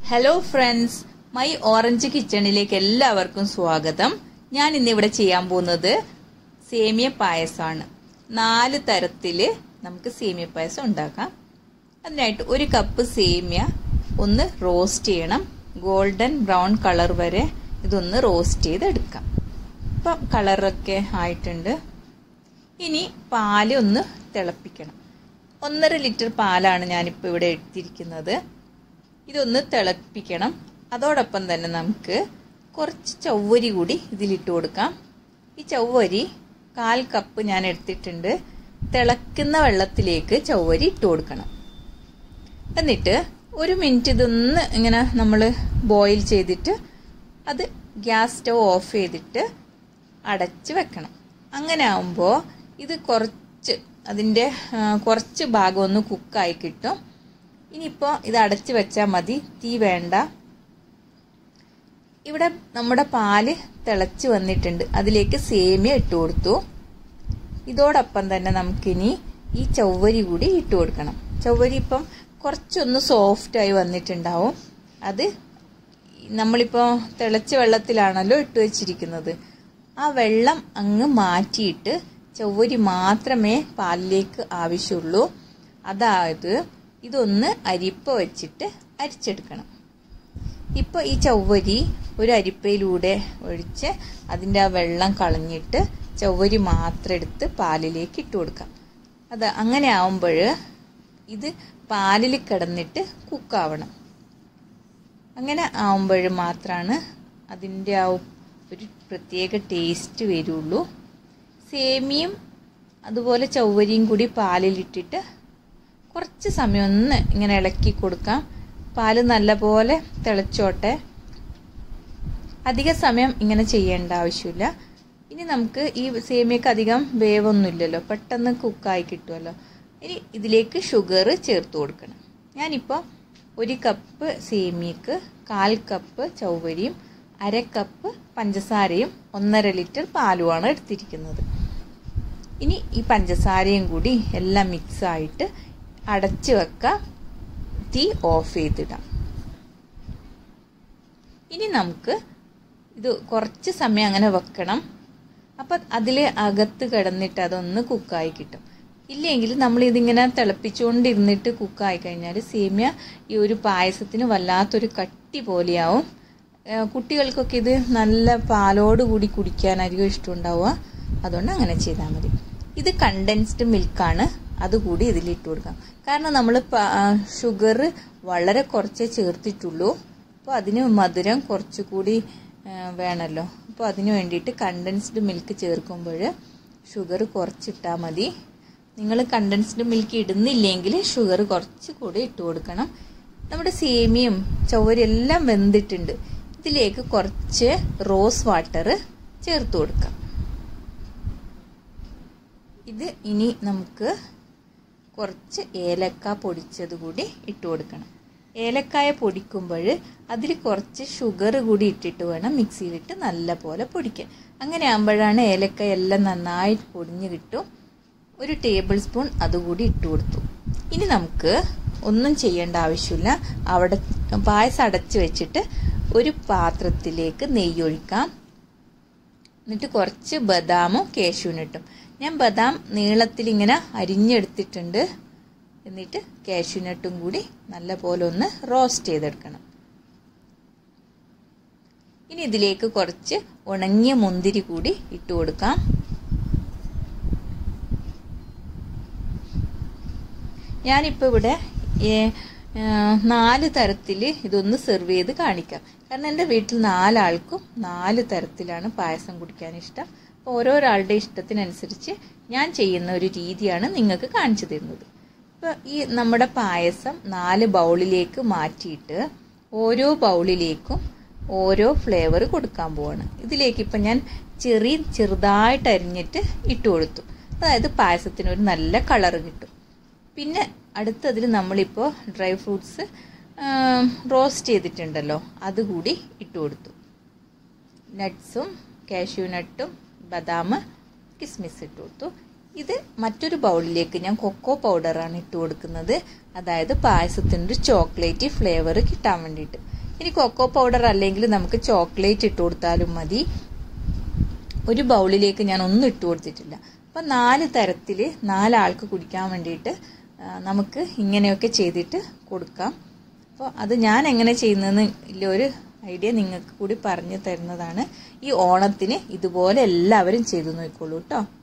hello friends my orange കിച്ചണിലേക്ക് എല്ലാവർക്കും സ്വാഗതം ഞാൻ ഇന്നിവിടെ ചെയ്യാൻ പോകുന്നത് സേമിയ പായസമാണ് നാല് തരത്തിൽ നമുക്ക് സേമിയ പായസം ഉണ്ടാക്കാം അതിനായിട്ട് ഒരു കപ്പ് സേമിയ ഒന്ന് റോസ്റ്റ് ചെയ്യണം ഗോൾഡൻ ബ്രൗൺ കളർ വരെ ഇതൊന്ന് റോസ്റ്റ് ചെയ്തെടുക്കാം ഇപ്പം കളറൊക്കെ ആയിട്ടുണ്ട് ഇനി പാല് ഒന്ന് തിളപ്പിക്കണം ഒന്നര ലിറ്റർ പാലാണ് ഞാനിപ്പോൾ ഇവിടെ എടുത്തിരിക്കുന്നത് ഇതൊന്ന് തിളപ്പിക്കണം അതോടൊപ്പം തന്നെ നമുക്ക് കുറച്ച് ചവ്വരി കൂടി ഇതിലിട്ട് കൊടുക്കാം ഈ ചവ്വരി കാൽ കപ്പ് ഞാൻ എടുത്തിട്ടുണ്ട് തിളക്കുന്ന വെള്ളത്തിലേക്ക് ചവ്വരി ഇട്ട് കൊടുക്കണം എന്നിട്ട് ഒരു മിനിറ്റ് ഇതൊന്ന് ഇങ്ങനെ നമ്മൾ ബോയിൽ ചെയ്തിട്ട് അത് ഗ്യാസ് സ്റ്റവ് ഓഫ് ചെയ്തിട്ട് അടച്ച് വെക്കണം അങ്ങനെ ആവുമ്പോൾ ഇത് കുറച്ച് അതിൻ്റെ കുറച്ച് ഭാഗം ഒന്ന് കുക്കായി കിട്ടും ഇനിയിപ്പോൾ ഇത് അടച്ച് വെച്ചാൽ മതി തീ വേണ്ട ഇവിടെ നമ്മുടെ പാല് തിളച്ച് വന്നിട്ടുണ്ട് അതിലേക്ക് സേമിയ ഇട്ട് കൊടുത്തു ഇതോടൊപ്പം തന്നെ നമുക്കിനി ഈ ചവ്വരി കൂടി ഇട്ട് കൊടുക്കണം ചവ്വരി ഇപ്പം കുറച്ചൊന്ന് സോഫ്റ്റായി വന്നിട്ടുണ്ടാവും അത് നമ്മളിപ്പോൾ തിളച്ച വെള്ളത്തിലാണല്ലോ ഇട്ട് വെച്ചിരിക്കുന്നത് ആ വെള്ളം അങ്ങ് മാറ്റിയിട്ട് ചവ്വരി മാത്രമേ പാലിലേക്ക് ആവശ്യമുള്ളൂ അതായത് ഇതൊന്ന് അരിപ്പ വെച്ചിട്ട് അരിച്ചെടുക്കണം ഇപ്പോൾ ഈ ചവ്വരി ഒരു അരിപ്പയിലൂടെ ഒഴിച്ച് അതിൻ്റെ ആ വെള്ളം കളഞ്ഞിട്ട് ചവ്വരി മാത്രം എടുത്ത് പാലിലേക്ക് ഇട്ട് കൊടുക്കാം അത് അങ്ങനെ ആവുമ്പോൾ ഇത് പാലിൽ കിടന്നിട്ട് കുക്കാവണം അങ്ങനെ ആവുമ്പോൾ മാത്രമാണ് അതിൻ്റെ ആ ഒരു പ്രത്യേക ടേസ്റ്റ് വരുള്ളൂ സേമിയും അതുപോലെ ചവ്വരിയും കൂടി പാലിലിട്ടിട്ട് കുറച്ച് സമയം ഒന്ന് ഇങ്ങനെ ഇളക്കി കൊടുക്കാം പാല് നല്ലപോലെ തിളച്ചോട്ടെ അധിക സമയം ഇങ്ങനെ ചെയ്യേണ്ട ആവശ്യമില്ല ഇനി നമുക്ക് ഈ സേമിയക്ക് അധികം വേവൊന്നുമില്ലല്ലോ പെട്ടെന്ന് കുക്കായി കിട്ടുമല്ലോ ഇനി ഇതിലേക്ക് ഷുഗർ ചേർത്ത് കൊടുക്കണം ഞാനിപ്പോൾ ഒരു കപ്പ് സേമിയക്ക് കാൽ കപ്പ് ചൗവരിയും അര കപ്പ് പഞ്ചസാരയും ഒന്നര ലിറ്റർ പാലുമാണ് എടുത്തിരിക്കുന്നത് ഇനി ഈ പഞ്ചസാരയും കൂടി എല്ലാം മിക്സ് ആയിട്ട് അടച്ച് വെക്കാം തീ ഓഫ് ചെയ്തിടാം ഇനി നമുക്ക് ഇത് കുറച്ച് സമയം അങ്ങനെ വെക്കണം അപ്പം അതിൽ അകത്ത് കിടന്നിട്ട് അതൊന്ന് കുക്കായി കിട്ടും ഇല്ലെങ്കിൽ നമ്മൾ ഇതിങ്ങനെ തിളപ്പിച്ചുകൊണ്ടിരുന്നിട്ട് കുക്കായി കഴിഞ്ഞാൽ സേമിയ ഈ ഒരു പായസത്തിന് വല്ലാത്തൊരു കട്ടി പോലെയാവും കുട്ടികൾക്കൊക്കെ ഇത് നല്ല പാലോട് കൂടി കുടിക്കാനായിരിക്കും ഇഷ്ടമുണ്ടാവുക അതുകൊണ്ട് അങ്ങനെ ചെയ്താൽ മതി ഇത് കണ്ടൻസ്ഡ് മിൽക്കാണ് അതുകൂടി ഇതിലിട്ട് കൊടുക്കാം കാരണം നമ്മൾ ഷുഗർ വളരെ കുറച്ചേ ചേർത്തിട്ടുള്ളൂ അപ്പോൾ അതിന് മധുരം കുറച്ചുകൂടി വേണമല്ലോ അപ്പോൾ അതിന് വേണ്ടിയിട്ട് കണ്ടൻസ്ഡ് മിൽക്ക് ചേർക്കുമ്പോൾ ഷുഗർ കുറച്ചിട്ടാൽ മതി നിങ്ങൾ കണ്ടൻസ്ഡ് മിൽക്ക് ഇടുന്നില്ലെങ്കിൽ ഷുഗർ കുറച്ച് കൂടി ഇട്ട് കൊടുക്കണം നമ്മുടെ സേമിയും ചവരി എല്ലാം വെന്തിട്ടുണ്ട് ഇതിലേക്ക് കുറച്ച് റോസ് വാട്ടർ ചേർത്ത് കൊടുക്കാം ഇത് ഇനി നമുക്ക് കുറച്ച് ഏലക്ക പൊടിച്ചത് കൂടി ഇട്ട് കൊടുക്കണം ഏലക്കായ പൊടിക്കുമ്പോൾ അതിൽ കുറച്ച് ഷുഗർ കൂടി ഇട്ടിട്ട് വേണം മിക്സിയിലിട്ട് നല്ല പോലെ പൊടിക്കാൻ അങ്ങനെ ആകുമ്പോഴാണ് ഏലക്ക എല്ലാം നന്നായിട്ട് പൊടിഞ്ഞ് കിട്ടും ഒരു ടേബിൾ സ്പൂൺ അതുകൂടി ഇട്ട് കൊടുത്തു ഇനി നമുക്ക് ഒന്നും ചെയ്യേണ്ട ആവശ്യമില്ല അവിടെ പായസം അടച്ച് വെച്ചിട്ട് ഒരു പാത്രത്തിലേക്ക് നെയ്യ് ഒഴിക്കാം എന്നിട്ട് കുറച്ച് ബദാമും കേശുവിനിട്ടും ഞാൻ ബദാം നീളത്തിൽ ഇങ്ങനെ അരിഞ്ഞെടുത്തിട്ടുണ്ട് എന്നിട്ട് കാഷ്യൂനട്ടും കൂടി നല്ല പോലെ ഒന്ന് റോസ്റ്റ് ചെയ്തെടുക്കണം ഇനി ഇതിലേക്ക് കുറച്ച് ഉണങ്ങിയ മുന്തിരി കൂടി ഇട്ട് കൊടുക്കാം ഞാനിപ്പോൾ ഇവിടെ നാല് തരത്തിൽ ഇതൊന്ന് സെർവ് ചെയ്ത് കാണിക്കാം കാരണം എൻ്റെ വീട്ടിൽ നാലാൾക്കും നാല് തരത്തിലാണ് പായസം കുടിക്കാൻ ഇഷ്ടം അപ്പോൾ ഓരോരാളുടെ ഇഷ്ടത്തിനനുസരിച്ച് ഞാൻ ചെയ്യുന്ന ഒരു രീതിയാണ് നിങ്ങൾക്ക് കാണിച്ചു തരുന്നത് ഇപ്പോൾ ഈ നമ്മുടെ പായസം നാല് ബൗളിലേക്ക് മാറ്റിയിട്ട് ഓരോ ബൗളിലേക്കും ഓരോ ഫ്ലേവർ കൊടുക്കാൻ പോവാണ് ഇതിലേക്ക് ഇപ്പം ഞാൻ ചെറിയ ചെറുതായിട്ട് അരിഞ്ഞിട്ട് ഇട്ട് കൊടുത്തു അതായത് പായസത്തിന് ഒരു നല്ല കളർ കിട്ടും പിന്നെ അടുത്തതിൽ നമ്മളിപ്പോൾ ഡ്രൈ ഫ്രൂട്ട്സ് റോസ്റ്റ് ചെയ്തിട്ടുണ്ടല്ലോ അതുകൂടി ഇട്ട് കൊടുത്തു നട്ട്സും കാഷ്യൂ നട്ടും ബദാം കിസ്മിസ് ഇട്ട് കൊടുത്തു ഇത് മറ്റൊരു ബൗളിലേക്ക് ഞാൻ കൊക്കോ പൗഡറാണ് ഇട്ട് കൊടുക്കുന്നത് അതായത് പായസത്തിൻ്റെ ചോക്ലേറ്റ് ഫ്ലേവർ കിട്ടാൻ വേണ്ടിയിട്ട് ഇനി കൊക്കോ പൗഡർ അല്ലെങ്കിൽ നമുക്ക് ചോക്ലേറ്റ് ഇട്ട് കൊടുത്താലും മതി ഒരു ബൗളിലേക്ക് ഞാൻ ഒന്നും ഇട്ട് കൊടുത്തിട്ടില്ല അപ്പം നാല് തരത്തിൽ നാലാൾക്ക് കുടിക്കാൻ വേണ്ടിയിട്ട് നമുക്ക് ഇങ്ങനെയൊക്കെ ചെയ്തിട്ട് കൊടുക്കാം അപ്പോൾ അത് ഞാൻ എങ്ങനെ ചെയ്യുന്നതെന്ന് ഇല്ല ഒരു ഐഡിയ നിങ്ങൾക്ക് കൂടി പറഞ്ഞു തരുന്നതാണ് ഈ ഓണത്തിന് ഇതുപോലെ എല്ലാവരും ചെയ്തു നോക്കിക്കോളൂ കേട്ടോ